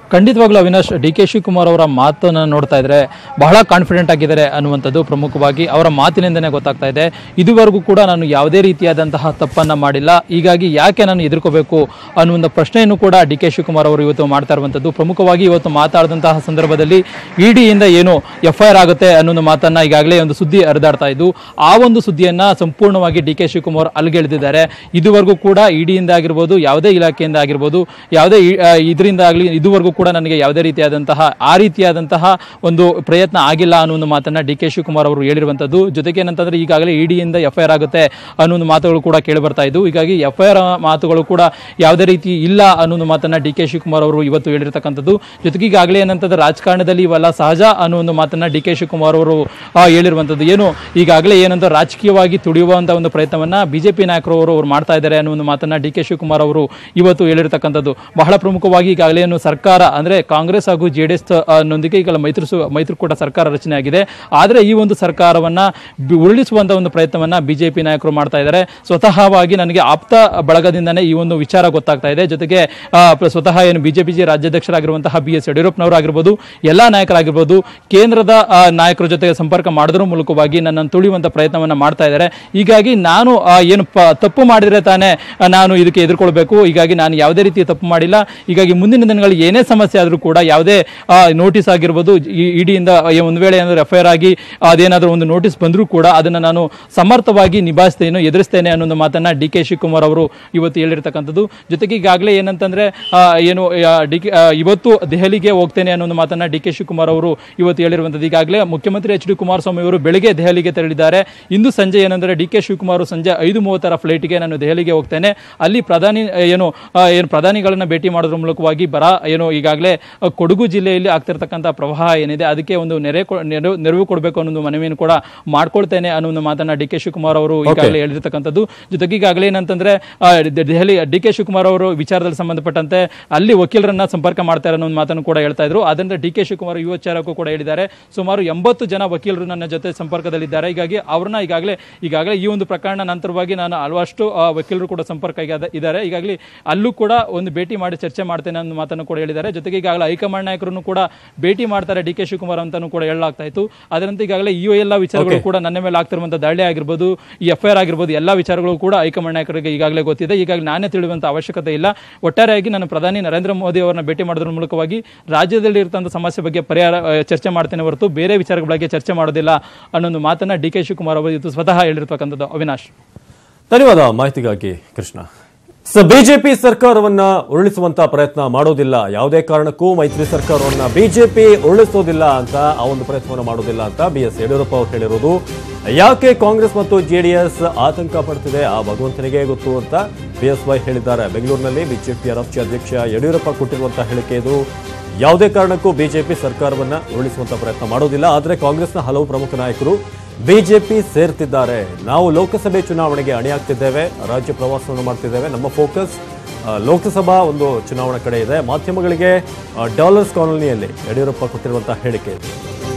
ಖಂಡಿತವಾಗ್ಲೂ ಅವಿನಾಶ್ ಡಿ ಕೆ ಶಿವಕುಮಾರ್ ಅವರ ಮಾತನ್ನು ನೋಡ್ತಾ ಇದ್ರೆ ಬಹಳ ಕಾನ್ಫಿಡೆಂಟ್ ಆಗಿದ್ದಾರೆ ಅನ್ನುವಂಥದ್ದು ಪ್ರಮುಖವಾಗಿ ಅವರ ಮಾತಿನಿಂದನೇ ಗೊತ್ತಾಗ್ತಾ ಇದೆ ಇದುವರೆಗೂ ಕೂಡ ನಾನು ಯಾವುದೇ ರೀತಿಯಾದಂತಹ ತಪ್ಪನ್ನ ಮಾಡಿಲ್ಲ ಹೀಗಾಗಿ ಯಾಕೆ ನಾನು ಎದುರ್ಕೋಬೇಕು ಅನ್ನುವಂಥ ಪ್ರಶ್ನೆಯನ್ನು ಕೂಡ ಡಿ ಕೆ ಶಿವಕುಮಾರ್ ಅವರು ಇವತ್ತು ಮಾಡ್ತಾ ಇರುವಂಥದ್ದು ಪ್ರಮುಖವಾಗಿ ಇವತ್ತು ಮಾತಾಡಿದಂತಹ ಸಂದರ್ಭದಲ್ಲಿ ಇಡಿಯಿಂದ ಏನು ಎಫ್ ಐ ಆರ್ ಆಗುತ್ತೆ ಅನ್ನೋ ಮಾತನ್ನ ಈಗಾಗಲೇ ಒಂದು ಸುದ್ದಿ ಹರಿದಾಡ್ತಾ ಇದ್ದು ಆ ಒಂದು ಸುದ್ದಿಯನ್ನ ಸಂಪೂರ್ಣವಾಗಿ ಡಿ ಕೆ ಶಿವಕುಮಾರ್ ಅಲ್ಗೆಳೆದಿದ್ದಾರೆ ಇದುವರೆಗೂ ಕೂಡ ಇಡಿಯಿಂದ ಆಗಿರ್ಬೋದು ಯಾವುದೇ ಇಲಾಖೆಯಿಂದ ಆಗಿರ್ಬೋದು ಯಾವುದೇ ಇದರಿಂದ ಆಗಲಿ ಇದುವರೆಗೂ ಕೂಡ ನನಗೆ ಯಾವುದೇ ರೀತಿಯಾದಂತಹ ಆ ರೀತಿಯಾದಂತಹ ಒಂದು ಪ್ರಯತ್ನ ಆಗಿಲ್ಲ ಅನ್ನೋ ಒಂದು ಮಾತನ್ನ ಡಿ ಕೆ ಶಿವಕುಮಾರ್ ಅವರು ಹೇಳಿರುವಂಥದ್ದು ಜೊತೆಗೆ ಏನಂತಂದ್ರೆ ಈಗಾಗಲೇ ಇಡಿಯಿಂದ ಎಫ್ ಐ ಆರ್ ಆಗುತ್ತೆ ಅನ್ನೋ ಒಂದು ಮಾತುಗಳು ಕೂಡ ಕೇಳಿ ಬರ್ತಾ ಇದ್ದು ಹೀಗಾಗಿ ಎಫ್ ಐ ಆರ್ ಮಾತುಗಳು ಕೂಡ ಯಾವುದೇ ರೀತಿ ಇಲ್ಲ ಅನ್ನೋ ಒಂದು ಮಾತನ್ನ ಡಿ ಕೆ ಶಿವಕುಮಾರ್ ಅವರು ಇವತ್ತು ಹೇಳಿರ್ತಕ್ಕಂಥದ್ದು ಜೊತೆಗೆ ಈಗಾಗಲೇ ಏನಂತಂದ್ರೆ ರಾಜಕಾರಣದಲ್ಲಿ ಇವೆಲ್ಲ ಸಹಜ ಅನ್ನೋ ಒಂದು ಮಾತನ್ನ ಡಿ ಕೆ ಶಿವಕುಮಾರ್ ಅವರು ಆ, ಹೇಳಿರುವಂಥದ್ದು ಏನು ಈಗಾಗಲೇ ಏನಂತ ರಾಜಕೀಯವಾಗಿ ತುಡಿಯುವಂತ ಒಂದು ಪ್ರಯತ್ನವನ್ನ ಬಿಜೆಪಿ ನಾಯಕರು ಅವರು ಅವ್ರು ಮಾಡ್ತಾ ಇದ್ದಾರೆ ಅನ್ನೋ ಒಂದು ಮಾತನ್ನ ಡಿ ಕೆ ಶಿವಕುಮಾರ್ ಅವರು ಇವತ್ತು ಹೇಳಿರ್ತಕ್ಕಂಥದ್ದು ಬಹಳ ಪ್ರಮುಖವಾಗಿ ಈಗಾಗಲೇ ಏನು ಸರ್ಕಾರ ಅಂದ್ರೆ ಕಾಂಗ್ರೆಸ್ ಹಾಗೂ ಜೆ ಡಿ ಎಸ್ ನೊಂದಿಗೆ ಈಗ ಮೈತ್ರಿ ಮೈತ್ರಿಕೂಟ ಸರ್ಕಾರ ರಚನೆ ಆಗಿದೆ ಆದರೆ ಈ ಒಂದು ಸರ್ಕಾರವನ್ನ ಬಿ- ಉರುಳಿಸುವಂತ ಒಂದು ಪ್ರಯತ್ನವನ್ನ ಬಿಜೆಪಿ ನಾಯಕರು ಮಾಡ್ತಾ ಇದ್ದಾರೆ ಸ್ವತಃವಾಗಿ ನನಗೆ ಆಪ್ತ ಬಳಗದಿಂದನೇ ಈ ಒಂದು ವಿಚಾರ ಗೊತ್ತಾಗ್ತಾ ಇದೆ ಜೊತೆಗೆ ಆ, ಪ್ರ- ಸ್ವತಃ ಏನು ಬಿಜೆಪಿ ರಾಜ್ಯಾಧ್ಯಕ್ಷರಾಗಿರುವಂತಹ ಬಿ ಎಸ್ ಯಡಿಯೂರಪ್ಪನವರು ಆಗಿರ್ಬೋದು ಎಲ್ಲಾ ನಾಯಕರಾಗಿರ್ಬೋದು ಕೇಂದ್ರದ ಆ, ನಾಯಕರ ಜೊತೆ ಸಂಪರ್ಕ ಮಾಡೋದ್ರ ಮೂಲಕವಾಗಿ ನನ್ನನ್ನು ತುಳಿಯುವಂತ ಪ್ರಯತ್ನವನ್ನ ಮಾಡ್ತಾ ಇದ್ದಾರೆ ಹೀಗಾಗಿ ನಾನು ಆ, ಏನು ಪ- ತಪ್ಪು ಮಾಡಿದ್ರೆ ತಾನೇ ಆ, ನಾನು ಇದಕ್ಕೆ ಎದುರ್ಕೊಳ್ಬೇಕು ಹೀಗಾಗಿ ನಾನು ಯಾವುದೇ ರೀತಿಯ ತಪ್ಪು ಮಾಡಿಲ್ಲ ಹೀಗಾಗಿ ಮುಂದಿನ ದಿನಗಳಲ್ಲಿ ಏನೇ ಸಮಸ್ಯೆ ಆದರೂ ಕೂಡ ಯಾವುದೇ ನೋಟಿಸ್ ಆಗಿರ್ಬೋದು ಈ- ಇಡಿಯಿಂದ ಒಂದು ವೇಳೆ ಏನಾದರೂ ಎಫ್ ಐ ಆರ್ ಆಗಿ ಅದೇನಾದರೂ ಒಂದು ನೋಟಿಸ್ ಬಂದರೂ ಕೂಡ ಅದನ್ನು ನಾನು ಸಮರ್ಥವಾಗಿ ನಿಭಾಯಿಸ್ತೇನೆ ಎದುರಿಸ್ತೇನೆ ಅನ್ನೋ ಒಂದು ಮಾತನ್ನ ಡಿ ಕೆ ಶಿವಕುಮಾರ್ ಅವರು ಇವತ್ತು ಹೇಳಿರ್ತಕ್ಕಂಥದ್ದು ಜೊತೆಗೆ ಈಗಾಗಲೇ ಏನಂತಂದ್ರೆ ಆ, ಏನು ಡಿ ಕೆ ಇವತ್ತು ದೆಹಲಿಗೆ ಹೋಗ್ತೇನೆ ಅನ್ನೋ ಒಂದು ಮಾತನ್ನ ಡಿ ಕೆ ಶಿವಕುಮಾರ್ ಅವರು ಇವತ್ತು ಹೇಳಿರುವಂಥದ್ದು ಈಗಾಗಲೇ ಮುಖ್ಯಮಂತ್ರಿ ಎಚ್ ಡಿ ಕುಮಾರಸ್ವಾಮಿ ಅವರು ಬೆಳಗ್ಗೆ ದೆಹಲಿಗೆ ತೆರಳಿದ್ದಾರೆ ಇಂದು ಸಂಜೆ ಏನಂದ್ರೆ ಡಿ ಕೆ ಶಿವಕುಮಾರ್ ಸಂಜೆ ಐದು ಮೂವತ್ತರ ಫ್ಲೈಟ್ಗೆ ನಾನು ದೆಹಲಿಗೆ ಹೋಗ್ತೇನೆ ಅಲ್ಲಿ ಪ್ರಧಾನಿ ಆ, ಏನು ಆ, ಏನು ಪ್ರಧಾನಿಗಳನ್ನ ಭೇಟಿ ಮಾಡೋದ್ರ ಮೂಲಕವಾಗಿ ಬರ ಏನು ಈಗಾಗಲೇ ಆ, ಕೊಡಗು ಜಿಲ್ಲೆಯಲ್ಲಿ ಆಗ್ತಿರ್ತಕ್ಕಂಥ ಪ್ರವಾಹ ಏನಿದೆ ಅದಕ್ಕೆ ಒಂದು ನೆರೆ ಕೊ- ನೆರವು ನೆರವು ಕೊಡಬೇಕು ಅನ್ನೋ ಒಂದು ಮನವಿಯನ್ನು ಕೂಡ ಮಾಡ್ಕೊಳ್ತೇನೆ ಅನ್ನೋ ಒಂದು ಮಾತನ್ನ ಡಿ ಕೆ ಶಿವಕುಮಾರ್ ಅವರು ಈಗಾಗಲೇ ಹೇಳಿರ್ತಕ್ಕಂಥದ್ದು ಜೊತೆಗೆ ಈಗಾಗಲೇ ಏನಂತಂದ್ರೆ ಆ, ದ- ದೆಹಲಿ ಡಿ ಕೆ ಶಿವಕುಮಾರ್ ಅವರು ವಿಚಾರದಲ್ಲಿ ಸಂಬಂಧಪಟ್ಟಂತೆ ಅಲ್ಲಿ ವಕೀಲರನ್ನ ಸಂಪರ್ಕ ಮಾಡ್ತಾರೆ ಅನ್ನೋ ಒಂದು ಮಾತನ್ನು ಕೂಡ ಹೇಳ್ತಾ ಇದ್ರು ಅದರಿಂದ ಡಿ ಕೆ ಶಿವಕುಮಾರ್ ಈ ವಿಚಾರಕ್ಕೂ ಕೂಡ ಹೇಳಿದ್ದಾರೆ ಸುಮಾರು ಎಂಬತ್ತು ಜನ ವಕೀಲರು ನನ್ನ ಜೊತೆ ಸಂಪರ್ಕದಲ್ಲಿದ್ದಾರೆ ಹೀಗಾಗಿ ಅವ್ರನ್ನ ಈಗಾಗಲೇ ಈಗಾಗಲೇ ಈ ಒಂದು ಪ್ರಕರಣ ನಂತರವಾಗಿ ನಾನು ಹಲವಷ್ಟು ಆ, ವಕೀಲರು ಕೂಡ ಸಂಪರ್ಕ ಈಗ- ಇದ್ದಾರೆ ಈಗಾಗಲೇ ಅಲ್ಲೂ ಕೂಡ ಒಂದು ಭೇಟಿ ಮಾಡಿ ಚರ್ಚೆ ಮಾಡ್ತೇನೆ ಅನ್ನೋ ಮಾತನ್ನು ಕೂಡ ಹೇಳಿದ್ದಾರೆ ಜೊತೆಗೆ ಈಗಾಗಲೇ ಹೈಕಮಾಂಡ್ ನಾಯಕರನ್ನು ಕೂಡ ಭೇಟಿ ಮಾಡ್ತಾರೆ ಡಿ ಕೆ ಶಿವಕುಮಾರ್ ಅಂತಾನು ಕೂಡ ಹೇಳಲಾಗ್ತಾ ಇತ್ತು ಅದರಂತೆ ಈಗಾಗಲೇ ಈ ಎಲ್ಲ ವಿಚಾರಗಳು ಕೂಡ ನನ್ನ ಮೇಲೆ ಆಗ್ತಿರುವಂತಹ ದಾಳಿ ಆಗಿರ್ಬೋದು ಈ ಎಫ್ ಐ ಆರ್ ಆಗಿರ್ಬೋದು ಎಲ್ಲ ವಿಚಾರಗಳು ಕೂಡ ಹೈಕಮಾಂಡ್ ನಾಯಕರಿಗೆ ಈಗಾಗಲೇ ಗೊತ್ತಿದೆ ಈಗಾಗಲೇ ನಾನೇ ತಿಳಿಯುವಂತ ಅವಶ್ಯಕತೆ ಇಲ್ಲ ಒಟ್ಟಾರೆಯಾಗಿ ನಾನು ಪ್ರಧಾನಿ ನರೇಂದ್ರ ಮೋದಿ ಅವರನ್ನ ಭೇಟಿ ಮಾಡೋದ್ರ ಮೂಲಕವಾಗಿ ರಾಜ್ಯದಲ್ಲಿ ಇರ್ತಂತ ಸಮಸ್ಯೆ ಬಗ್ಗೆ ಪರಿಹಾರ ಆ, ಚರ್ಚೆ ಮಾಡ್ತೇನೆ ಹೊರತು ಬೇರೆ ವಿಚಾರಗಳ ಬಗ್ಗೆ ಚರ್ಚೆ ಮಾಡೋದಿಲ್ಲ ಅನ್ನೊಂದು ಮಾತನ್ನ ಡಿ ಕೆ ಶಿವಕುಮಾರ್ ಅವರು ಇವತ್ತು ಸ್ವತಃ ಹೇಳಿರ್ತಕ್ಕಂಥದ್ದು ಅವಿನಾಶ್ ಧನ್ಯವಾದ ಮಾಹಿತಿಗಾಗಿ ಕೃಷ್ಣ ಸೊ ಬಿಜೆಪಿ ಸರ್ಕಾರವನ್ನ ಉರುಳಿಸುವಂತ ಪ್ರಯತ್ನ ಮಾಡೋದಿಲ್ಲ ಯಾವುದೇ ಕಾರಣಕ್ಕೂ ಮೈತ್ರಿ ಸರ್ಕಾರವನ್ನ ಬಿಜೆಪಿ ಉರುಳಿಸೋದಿಲ್ಲ ಅಂತ ಆ ಒಂದು ಪ್ರಯತ್ನವನ್ನು ಮಾಡೋದಿಲ್ಲ ಅಂತ ಬಿ ಎಸ್ ಯಡಿಯೂರಪ್ಪ ಅವರು ಹೇಳಿರೋದು ಯಾಕೆ ಕಾಂಗ್ರೆಸ್ ಮತ್ತು ಜೆಡಿಎಸ್ ಆತಂಕ ಪಡ್ತಿದೆ ಆ ಭಗವಂತನಿಗೆ ಗೊತ್ತು ಅಂತ ಬಿ ಎಸ್ ವೈ ಹೇಳಿದ್ದಾರೆ ಬೆಂಗಳೂರಿನಲ್ಲಿ ಬಿಜೆಪಿಯ ರಾಷ್ಟ್ರೀಯ ಅಧ್ಯಕ್ಷ ಯಡಿಯೂರಪ್ಪ ಕೊಟ್ಟಿರುವಂತಹ ಹೇಳಿಕೆ ಇದು ಯಾವುದೇ ಕಾರಣಕ್ಕೂ ಬಿಜೆಪಿ ಸರ್ಕಾರವನ್ನ ಉರುಳಿಸುವಂತ ಪ್ರಯತ್ನ ಮಾಡೋದಿಲ್ಲ ಆದರೆ ಕಾಂಗ್ರೆಸ್ನ ಹಲವು ಪ್ರಮುಖ ನಾಯಕರು ಬಿಜೆಪಿ ಸೇರ್ತಿದ್ದಾರೆ ನಾವು ಲೋಕಸಭೆ ಚುನಾವಣೆಗೆ ಅಣಿಯಾಗ್ತಿದ್ದೇವೆ ರಾಜ್ಯ ಪ್ರವಾಸವನ್ನು ಮಾಡ್ತಿದ್ದೇವೆ ನಮ್ಮ ಫೋಕಸ್ ಆ, ಲೋಕಸಭಾ ಒಂದು ಚುನಾವಣೆ ಕಡೆ ಇದೆ ಮಾಧ್ಯಮಗಳಿಗೆ ಆ, ಡಾಲರ್ಸ್ ಕಾಲೋನಿಯಲ್ಲಿ ಯಡಿಯೂರಪ್ಪ ಕೊಟ್ಟಿರುವಂತಹ ಹೇಳಿಕೆ ಇದು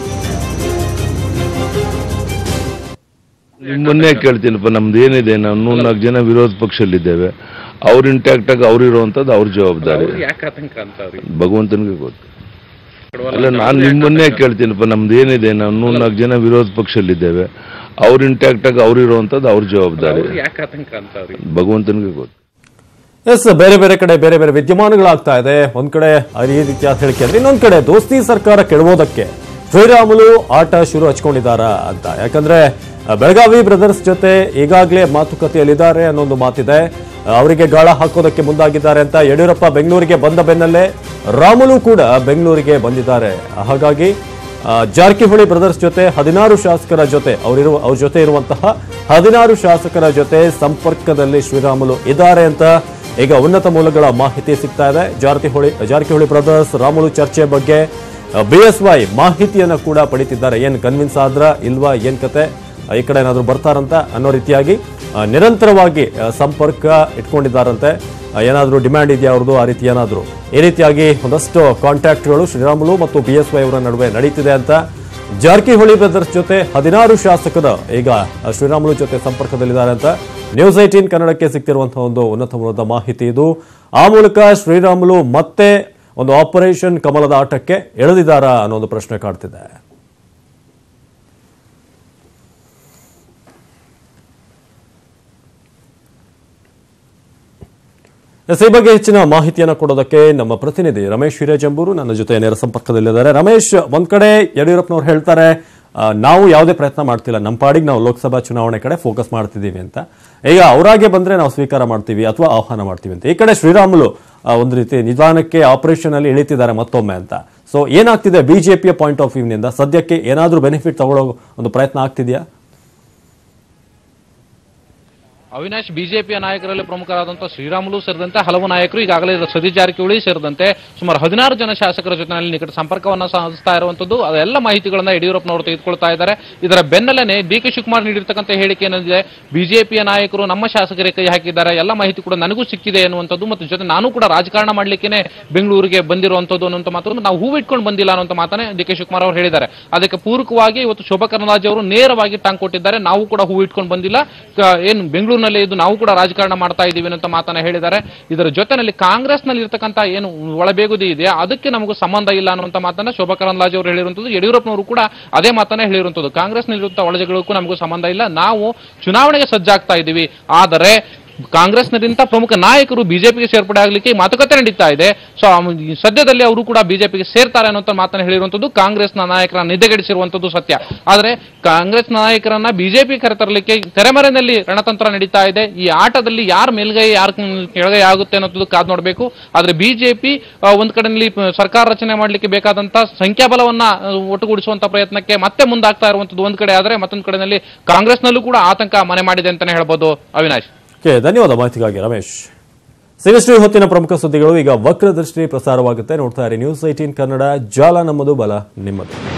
ನಿಮ್ಮನ್ನೇ ಕೇಳ್ತೀನಪ್ಪ ನಮ್ದು ಏನಿದೆ ನಾವು ನೂರ್ನಾಲ್ಕು ಜನ ವಿರೋಧ ಪಕ್ಷದಲ್ಲಿದ್ದೇವೆ ಅವ್ರು ಇಂಟ್ಯಾಕ್ಟ್ ಆಗಿ ಅವ್ರು ಇರುವಂತದ್ದು ಅವ್ರ ಜವಾಬ್ದಾರಿ ಯಾಕೆ ಆತಂಕ ಅಂತ ಅವ್ರಿಗೆ ಭಗವಂತನಿಗೆ ಗೊತ್ತು ಅಲ್ಲ ನಾನು ನಿಮ್ಮನ್ನೇ ಕೇಳ್ತೀನಪ್ಪ ನಮ್ದು ಏನಿದೆ ನಾವು ನೂರ್ನಾಲ್ಕು ಜನ ವಿರೋಧ ಪಕ್ಷದಲ್ಲಿದ್ದೇವೆ ಅವ್ರು ಇಂಟ್ಯಾಕ್ಟ್ ಆಗಿ ಅವ್ರು ಇರುವಂತದ್ದು ಅವ್ರ ಜವಾಬ್ದಾರಿ ಯಾಕೆ ಆತಂಕ ಅಂತ ಅವ್ರಿಗೆ ಭಗವಂತನಿಗೆ ಗೊತ್ತು ಎಸ್ ಬೇರೆ ಬೇರೆ ಕಡೆ ಬೇರೆ ಬೇರೆ ವಿದ್ಯಮಾನಗಳಾಗ್ತಾ ಇದೆ ಒಂದ್ ಕಡೆ ಈ ರೀತಿಯ ಹೇಳಿಕೆ ಅಂದ್ರೆ ಇನ್ನೊಂದ್ ಕಡೆ ದೋಸ್ತಿ ಸರ್ಕಾರ ಕೆಡವೋದಕ್ಕೆ ಶ್ರೀರಾಮುಲು ಆಟ ಶುರು ಹಚ್ಕೊಂಡಿದ್ದಾರಾ ಅಂತ ಯಾಕಂದ್ರೆ ಆ, ಬೆಳಗಾವಿ ಬ್ರದರ್ಸ್ ಜೊತೆ ಈಗಾಗಲೇ ಮಾತುಕತೆಯಲ್ಲಿದ್ದಾರೆ ಅನ್ನೊಂದು ಮಾತಿದೆ ಆ, ಅವರಿಗೆ ಗಾಳ ಹಾಕೋದಕ್ಕೆ ಮುಂದಾಗಿದ್ದಾರೆ ಅಂತ ಯಡಿಯೂರಪ್ಪ ಬೆಂಗಳೂರಿಗೆ ಬಂದ ಬೆನ್ನಲ್ಲೇ ರಾಮುಲು ಕೂಡ ಬೆಂಗಳೂರಿಗೆ ಬಂದಿದ್ದಾರೆ ಹಾಗಾಗಿ ಆ, ಜಾರಕಿಹೊಳಿ ಬ್ರದರ್ಸ್ ಜೊತೆ ಹದಿನಾರು ಶಾಸಕರ ಜೊತೆ ಅವರಿರುವ ಅವ್ರ ಜೊತೆ ಇರುವಂತಹ ಹದಿನಾರು ಶಾಸಕರ ಜೊತೆ ಸಂಪರ್ಕದಲ್ಲಿ ಶ್ರೀರಾಮುಲು ಇದ್ದಾರೆ ಅಂತ ಈಗ ಉನ್ನತ ಮೂಲಗಳ ಮಾಹಿತಿ ಸಿಗ್ತಾ ಇದೆ ಜಾರಕಿಹೊಳಿ ಜಾರಕಿಹೊಳಿ ಬ್ರದರ್ಸ್ ರಾಮುಲು ಚರ್ಚೆ ಬಗ್ಗೆ ಬಿ ಎಸ್ ವೈ ಮಾಹಿತಿಯನ್ನ ಕೂಡ ಪಡಿತಿದ್ದಾರೆ ಏನ್ ಕನ್ವಿನ್ಸ್ ಆದ್ರ ಇಲ್ವಾ ಏನ್ ಕತೆ ಆ, ಈ ಕಡೆ ಏನಾದ್ರು ಬರ್ತಾರಂತ ಅನ್ನೋ ರೀತಿಯಾಗಿ ಆ, ನಿರಂತರವಾಗಿ ಆ, ಸಂಪರ್ಕ ಇಟ್ಕೊಂಡಿದ್ದಾರಂತೆ ಆ, ಏನಾದ್ರೂ ಡಿಮ್ಯಾಂಡ್ ಇದೆಯಾ ಅವ್ರದ್ದು ಆ ರೀತಿ ಏನಾದ್ರು ಈ ರೀತಿಯಾಗಿ ಒಂದಷ್ಟು ಕಾಂಟ್ಯಾಕ್ಟ್ಗಳು ಶ್ರೀರಾಮುಲು ಮತ್ತು ಬಿ ಎಸ್ ವೈ ಅವರ ನಡುವೆ ನಡೀತಿದೆ ಅಂತ ಜಾರಕಿಹೊಳಿ ಬ್ರದರ್ಸ್ ಜೊತೆ ಹದಿನಾರು ಶಾಸಕರು ಈಗ ಶ್ರೀರಾಮುಲು ಜೊತೆ ಸಂಪರ್ಕದಲ್ಲಿದ್ದಾರೆ ಅಂತ ನ್ಯೂಸ್ ಏಟೀನ್ ಕನ್ನಡಕ್ಕೆ ಸಿಗ್ತಿರುವಂತಹ ಒಂದು ಉನ್ನತ ಮೂಲದ ಮಾಹಿತಿ ಇದು ಆ ಮೂಲಕ ಶ್ರೀರಾಮುಲು ಮತ್ತೆ ಒಂದು ಆಪರೇಷನ್ ಕಮಲದ ಆಟಕ್ಕೆ ಎಳೆದಿದ್ದಾರಾ ಅನ್ನೋ ಒಂದು ಪ್ರಶ್ನೆ ಕಾಡ್ತಿದೆ ಎಸ್ ಈ ಬಗ್ಗೆ ಹೆಚ್ಚಿನ ಮಾಹಿತಿಯನ್ನು ಕೊಡೋದಕ್ಕೆ ನಮ್ಮ ಪ್ರತಿನಿಧಿ ರಮೇಶ್ ಹಿರೇಜಂಬೂರು ನನ್ನ ಜೊತೆ ನೇರ ಸಂಪರ್ಕದಲ್ಲಿದ್ದಾರೆ ರಮೇಶ್ ಒಂದ್ ಕಡೆ ಯಡಿಯೂರಪ್ಪನವ್ರು ಹೇಳ್ತಾರೆ ಆ, ನಾವು ಯಾವುದೇ ಪ್ರಯತ್ನ ಮಾಡ್ತಿಲ್ಲ ನಮ್ಮ ಪಾಡಿಗೆ ನಾವು ಲೋಕಸಭಾ ಚುನಾವಣೆ ಕಡೆ ಫೋಕಸ್ ಮಾಡ್ತಿದ್ದೀವಿ ಅಂತ ಈಗ ಅವರಾಗೆ ಬಂದ್ರೆ ನಾವು ಸ್ವೀಕಾರ ಮಾಡ್ತೀವಿ ಅಥವಾ ಆಹ್ವಾನ ಮಾಡ್ತೀವಿ ಅಂತ ಈ ಕಡೆ ಶ್ರೀರಾಮುಲು ಆ, ಒಂದು ರೀತಿ ನಿಧಾನಕ್ಕೆ ಆಪರೇಷನ್ ಅಲ್ಲಿ ಇಳಿತಿದ್ದಾರೆ ಮತ್ತೊಮ್ಮೆ ಅಂತ ಸೊ ಏನಾಗ್ತಿದೆ ಬಿಜೆಪಿಯ ಪಾಯಿಂಟ್ ಆಫ್ ವ್ಯೂನಿಂದ ಸದ್ಯಕ್ಕೆ ಏನಾದರೂ ಬೆನಿಫಿಟ್ ತಗೊಳ್ಳೋ ಒಂದು ಪ್ರಯತ್ನ ಆಗ್ತಿದೆಯಾ ಅವಿನಾಶ್ ಬಿಜೆಪಿಯ ನಾಯಕರಲ್ಲಿ ಪ್ರಮುಖರಾದಂತಹ ಶ್ರೀರಾಮುಲು ಸೇರಿದಂತೆ ಹಲವು ನಾಯಕರು ಈಗಾಗಲೇ ಸತೀಶ್ ಜಾರಕಿಹೊಳಿ ಸೇರಿದಂತೆ ಸುಮಾರು ಹದಿನಾರು ಜನ ಶಾಸಕರ ಜೊತೆನಲ್ಲಿ ನಿಕಟ ಸಂಪರ್ಕವನ್ನ ಸಾಧಿಸ್ತಾ ಇರುವಂತದ್ದು ಅದೆಲ್ಲ ಮಾಹಿತಿಗಳನ್ನ ಯಡಿಯೂರಪ್ಪನವರು ತೆಗೆದುಕೊಳ್ತಾ ಇದ್ದಾರೆ ಇದರ ಬೆನ್ನಲ್ಲೇ ಡಿ ಕೆ ಶಿವಕುಮಾರ್ ನೀಡಿರ್ತಕ್ಕಂಥ ಹೇಳಿಕೆ ಏನಿದೆ ಬಿಜೆಪಿಯ ನಾಯಕರು ನಮ್ಮ ಶಾಸಕರಿಗೆ ಕೈ ಹಾಕಿದ್ದಾರೆ ಎಲ್ಲ ಮಾಹಿತಿ ಕೂಡ ನನಗೂ ಸಿಕ್ಕಿದೆ ಎನ್ನುವಂಥದ್ದು ಮತ್ತು ಜೊತೆ ನಾನು ಕೂಡ ರಾಜಕಾರಣ ಮಾಡ್ಲಿಕ್ಕೆ ಬೆಂಗಳೂರಿಗೆ ಬಂದಿರುವಂತದ್ದು ಅನ್ನುವಂಥ ಮಾತು ನಾವು ಹೂವು ಇಟ್ಕೊಂಡು ಬಂದಿಲ್ಲ ಅನ್ನುವಂಥ ಮಾತನ್ನೇ ಡಿ ಕೆ ಶಿವಕುಮಾರ್ ಅವರು ಹೇಳಿದ್ದಾರೆ ಅದಕ್ಕೆ ಪೂರಕವಾಗಿ ಇವತ್ತು ಶೋಭಾ ಕರಂದ್ಲಾಜೆ ಅವರು ನೇರವಾಗಿ ಟಾಂಗ್ ಕೊಟ್ಟಿದ್ದಾರೆ ನಾವು ಕೂಡ ಹೂವು ಇಟ್ಕೊಂಡು ಬಂದಿಲ್ಲ ಕ- ಏನು ಬೆಂಗಳೂರಿನಲ್ಲಿ ಇದು ನಾವು ಕೂಡ ರಾಜಕಾರಣ ಮಾಡ್ತಾ ಇದ್ದೀವಿ ಅಂತ ಮಾತನ್ನ ಹೇಳಿದ್ದಾರೆ ಇದರ ಜೊತೆನಲ್ಲಿ ಕಾಂಗ್ರೆಸ್ನಲ್ಲಿ ಇರ್ತಕ್ಕಂಥ ಏನು ಒಳಬೇಗುದಿ ಇದೆ ಅದಕ್ಕೆ ನಮಗೂ ಸಂಬಂಧ ಇಲ್ಲ ಅನ್ನುವಂಥ ಮಾತನ್ನ ಶೋಭಾ ಕರಂದ್ಲಾಜೆ ಅವರು ಹೇಳಿರುವಂತದ್ದು ಯಡಿಯೂರಪ್ಪನವರು ಕೂಡ ಅದೇ ಮಾತನ್ನ ಹೇಳಿರುವಂತದ್ದು ಕಾಂಗ್ರೆಸ್ನಲ್ಲಿರುವಂತಹ ಒಳಜಗಳಕ್ಕೂ ನಮಗೂ ಸಂಬಂಧ ಇಲ್ಲ ನಾವು ಚುನಾವಣೆಗೆ ಸಜ್ಜಾಗ್ತಾ ಇದ್ದೀವಿ ಆದರೆ ಕಾಂಗ್ರೆಸ್ನರಿಂದ ಪ್ರಮುಖ ನಾಯಕರು ಬಿಜೆಪಿಗೆ ಸೇರ್ಪಡೆ ಆಗಲಿಕ್ಕೆ ಮಾತುಕತೆ ನಡೀತಾ ಇದೆ ಸೊ ಸದ್ಯದಲ್ಲಿ ಅವರು ಕೂಡ ಬಿಜೆಪಿಗೆ ಸೇರ್ತಾರೆ ಅನ್ನುವಂಥ ಮಾತನ್ನ ಹೇಳಿರುವಂತದ್ದು ಕಾಂಗ್ರೆಸ್ನ ನಾಯಕರ ನಿದ್ದೆಗೆಡಿಸಿರುವಂತದ್ದು ಸತ್ಯ ಆದರೆ ಕಾಂಗ್ರೆಸ್ ನಾಯಕರನ್ನ ಬಿಜೆಪಿ ಕರೆತರಲಿಕ್ಕೆ ತೆರೆಮರೆಯಲ್ಲಿ ರಣತಂತ್ರ ನಡೀತಾ ಇದೆ ಈ ಆಟದಲ್ಲಿ ಯಾರ ಮೇಲ್ಗೈ ಯಾರ ಕೆಳಗೈ ಆಗುತ್ತೆ ಅನ್ನೋದು ಕಾದ್ ನೋಡಬೇಕು ಆದ್ರೆ ಬಿಜೆಪಿ ಒಂದ್ ಕಡೆಯಲ್ಲಿ ಪ- ಸರ್ಕಾರ ರಚನೆ ಮಾಡಲಿಕ್ಕೆ ಬೇಕಾದಂತ ಸಂಖ್ಯಾಬಲವನ್ನ ಆ, ಒಟ್ಟುಗೂಡಿಸುವಂತ ಪ್ರಯತ್ನಕ್ಕೆ ಮತ್ತೆ ಮುಂದಾಗ್ತಾ ಇರುವಂತದ್ದು ಒಂದ್ ಕಡೆ ಆದ್ರೆ ಮತ್ತೊಂದ್ ಕಡೆಯಲ್ಲಿ ಕಾಂಗ್ರೆಸ್ನಲ್ಲೂ ಕೂಡ ಆತಂಕ ಮನೆ ಮಾಡಿದೆ ಅಂತಾನೆ ಹೇಳ್ಬೋದು ಅವಿನಾಶ್ ಓಕೆ ಧನ್ಯವಾದ ಮಾಹಿತಿಗಾಗಿ ರಮೇಶ್ ಸಿವಿಶ್ರೀ ಹೊತ್ತಿನ ಪ್ರಮುಖ ಸುದ್ದಿಗಳು ಈಗ ವಕ್ರದೃಷ್ಟಿ ಪ್ರಸಾರವಾಗುತ್ತೆ ನೋಡ್ತಾ ಇರಿ ನ್ಯೂಸ್ ಏಟೀನ್ ಕನ್ನಡ ಜಾಲ ನಮ್ಮದು ಬಲ ನಿಮ್ಮದು